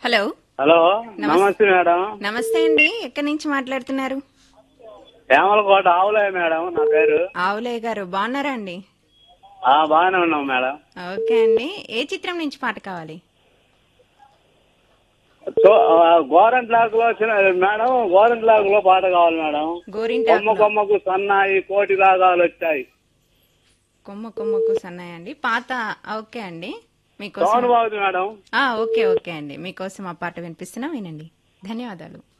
hello hello నమస్తే madam నమస్తే అండి ఎక్కడి నుంచి మాట్లాడుతున్నారు హేమలకోట ఆవులే మేడం నా పేరు ఆవులయ్య గారు బాగున్నారా అండి ఆ బాగానే ఉన్నాం మేడం ఓకే అండి ఏ చిత్రం నుంచి పాట కావాలి సో గోరంట్లాక్ లో చిన్న మేడం గోరంట్లాక్ లో పాట కావాలి మేడం గోరింట కొమ్మ కొమ్మకు సన్నాయి కోటి రాగాలు వచ్చాయి కొమ్మ కొమ్మకు సన్నాయి అండి పాత ఓకే అండి మీకోసం సౌండ్ బాగుంది మేడం ఆ, ఓకే ఓకే అండి మీకోసం ఆ పాట వినిపిస్తున్నా వినండి ధన్యవాదాలు